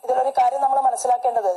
ഇതിലൊരു കാര്യം നമ്മൾ മനസ്സിലാക്കേണ്ടത്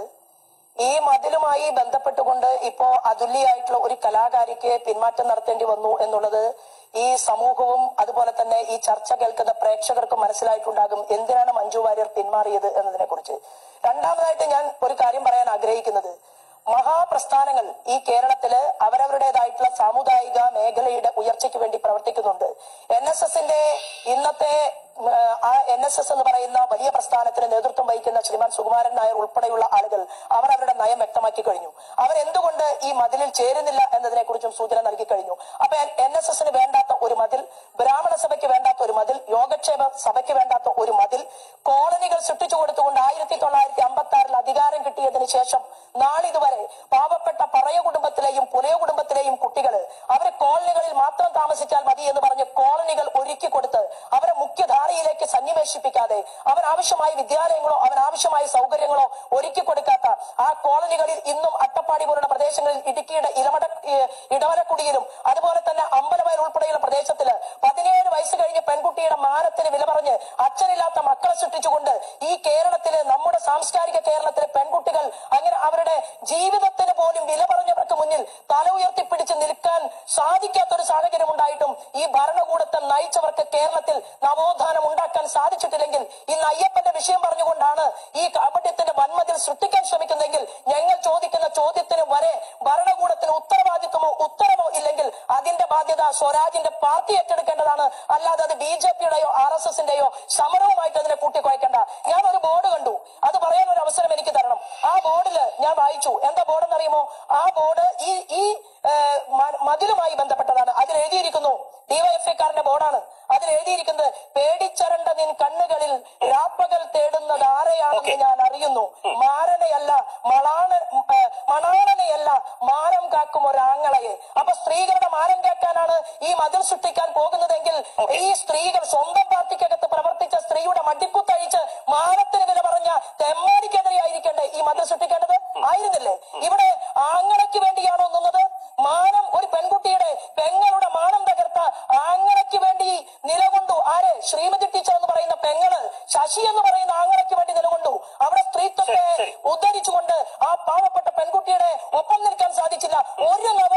ഈ മതിലുമായി ബന്ധപ്പെട്ടുകൊണ്ട് ഇപ്പോ അതുല്യായിട്ടുള്ള ഒരു കലാകാരിക്ക് പിന്മാറ്റം നടത്തേണ്ടി വന്നു എന്നുള്ളത് ഈ സമൂഹവും അതുപോലെ തന്നെ ഈ ചർച്ച കേൾക്കുന്ന പ്രേക്ഷകർക്കും മനസ്സിലായിട്ടുണ്ടാകും എന്തിനാണ് മഞ്ജു വാര്യർ പിന്മാറിയത് എന്നതിനെ കുറിച്ച് രണ്ടാമതായിട്ട് ഞാൻ ഒരു കാര്യം പറയാൻ ആഗ്രഹിക്കുന്നത് മഹാപ്രസ്ഥാനങ്ങൾ ഈ കേരളത്തില് അവരവരുടേതായിട്ടുള്ള സാമുദായിക മേഖലയുടെ ഉയർച്ചയ്ക്ക് വേണ്ടി പ്രവർത്തിക്കുന്നുണ്ട് എൻ എസ് എസിന്റെ ഇന്നത്തെ ഉം, ആ എൻ എസ് എസ് എന്ന് പറയുന്ന വലിയ പ്രസ്ഥാനത്തിന് നേതൃത്വം വഹിക്കുന്ന ശ്രീമാൻ സുകുമാരൻ നായർ ഉൾപ്പെടെയുള്ള ആളുകൾ അവർ അവരുടെ നയം വ്യക്തമാക്കി കഴിഞ്ഞു അവരെന്തുകൊണ്ട് ഈ മതിലിൽ ചേരുന്നില്ല എന്നതിനെ കുറിച്ചും സൂചന നൽകി കഴിഞ്ഞു അപ്പൊ എൻ എസ് എസിന് വേണ്ടാത്ത ഒരു മതിൽ ബ്രാഹ്മണ സഭയ്ക്ക് വേണ്ടാത്ത ഒരു മതിൽ യോഗക്ഷേമ സഭയ്ക്ക് വേണ്ടാത്ത ഒരു മതിൽ കോളനികൾ സൃഷ്ടിച്ചു കൊടുത്തുകൊണ്ട് ആയിരത്തി തൊള്ളായിരത്തി അമ്പത്തി ആറിൽ അധികാരം കിട്ടിയതിനു ശേഷം നാളിതുവരെ പാവപ്പെട്ട പറയ കുടുംബത്തിലെയും പുലയ കുടുംബത്തിലെയും കുട്ടികൾ അവരെ കോളനികളിൽ മാത്രം താമസിച്ചാൽ മതി എന്ന് പറഞ്ഞ് കോളനികൾ ഒരുക്കി കൊടുത്ത് അവരെ മുഖ്യധാരയിലേക്ക് സന്നിവേശിപ്പിക്കാതെ അവനാവശ്യമായ വിദ്യാലയങ്ങളോ അവനാവശ്യമായ സൗകര്യങ്ങളോ ഒരുക്കി കൊടുക്കാത്ത ആ കോളനികളിൽ ഇന്നും അട്ടപ്പാടി പോലുള്ള പ്രദേശങ്ങളിൽ ഇടുക്കിയുടെ ഇലമട ഏഹ് ഇടവലക്കുടിയിലും അതുപോലെ തന്നെ അമ്പലവയൽ ഉൾപ്പെടെയുള്ള പ്രദേശത്തില് പതിനേഴ് വയസ്സ് കഴിഞ്ഞ പെൺകുട്ടിയുടെ മാനത്തിന് വില പറഞ്ഞ് അച്ഛനില്ലാത്ത മക്കളെ സൃഷ്ടിച്ചുകൊണ്ട് ഈ കേരളത്തില് നമ്മുടെ സാംസ്കാരിക കേരളത്തിലെ പെൺകുട്ടികൾ അങ്ങനെ അവരുടെ ജീവിതത്തിന് പോലും വില പറഞ്ഞവർക്ക് മുന്നിൽ തല ഉയർത്തിപ്പിടിച്ച് നിൽക്കാൻ സാധിക്കാത്ത ഒരു സാഹചര്യം ഉണ്ടായിട്ടും ഈ ഭരണകൂടത്തെ നയിച്ചവർക്ക് കേരളത്തിൽ നവോത്ഥാനം ഉണ്ടാക്കാൻ സാധിച്ചിട്ടില്ലെങ്കിൽ ഇന്ന് അയ്യപ്പന്റെ വിഷയം പറഞ്ഞുകൊണ്ടാണ് ഈ കാപട്യത്തിന്റെ വന്മതിൽ സൃഷ്ടിക്കാൻ ശ്രമിക്കുന്നതെങ്കിൽ ഞങ്ങൾ ചോദിക്കുന്ന ചോദ്യത്തിന് വരെ ഭരണകൂടത്തിന് ഉത്തരവാദിത്വമോ ഉത്തരവോ ഇല്ലെങ്കിൽ അതിന്റെ ബാധ്യത സ്വരാജിന്റെ പാർട്ടി ഏറ്റെടുക്കേണ്ടതാണ് അല്ലാതെ അത് ബി ജെ പിയുടെയോ ആർ എസ് എസിന്റെയോ സമരവുമായിട്ട് അതിനെ കൂട്ടിക്കുഴക്കേണ്ട ഞാൻ ഒരു ബോർഡ് കണ്ടു അത് പറയാൻ ഒരു അവസരം എനിക്ക് തരണം ആ ബോർഡില് ഞാൻ വായിച്ചു എന്താ ബോർഡ് എന്നറിയുമോ ആ ബോർഡ് ഈ ഈ ഏഹ്, മ- മതിലുമായി ബന്ധപ്പെട്ടതാണ് അതിൽ എഴുതിയിരിക്കുന്നു ഡിവൈഎഫ്ഐക്കാരന്റെ ബോർഡാണ് അതിൽ എഴുതിയിരിക്കുന്നത് പേടിച്ചരണ്ട നിൻ കണ്ണുകളിൽ രാപ്പകൽ തേടുന്നത് ആരെയാണെന്ന് Okay. ഞാൻ അറിയുന്നു മാരനെയല്ല മളാണ ഏഹ്, മണാളനെയല്ല മാനം കാക്കും ഒരാങ്ങളയെ അപ്പൊ സ്ത്രീകളുടെ മാനം കാക്കാനാണ് ഈ മതിൽ സൃഷ്ടിക്കാൻ പോകുന്നതെങ്കിൽ Okay. ഈ സ്ത്രീകൾ സ്വന്തം പാർട്ടിക്കകത്ത് പ്രവർത്തിച്ച സ്ത്രീയുടെ മടിക്കുത്തഴിച്ച് മാനത്തിന് വില പറഞ്ഞ തെമ്മാടിക്കെതിരെ ആയിരിക്കണ്ടേ ഈ മതിൽ സൃഷ്ടിക്കേണ്ടത് ആയിരുന്നില്ലേ ഇവിടെ ആങ്ങളയ്ക്ക് വേണ്ടിയാണോ നിന്നത് മാനം ഒരു പെൺകുട്ടിയുടെ പെങ്ങളുടെ മാനം തകർത്ത ആങ്ങളയ്ക്ക് വേണ്ടി നിലകൊണ്ടു ആര് ശ്രീമതി ടീച്ചർ എന്ന് പറയുന്ന പെങ്ങള് ശശി എന്ന് പറയുന്ന ആങ്ങളയ്ക്ക് വേണ്ടി നിലകൊണ്ടു അവിടെ സ്ത്രീത്വത്തെ ശരി, ശരി. ഉദ്ധരിച്ചുകൊണ്ട് ആ പാവപ്പെട്ട പെൺകുട്ടിയുടെ ഒപ്പം നിൽക്കാൻ സാധിച്ചില്ല ഒരു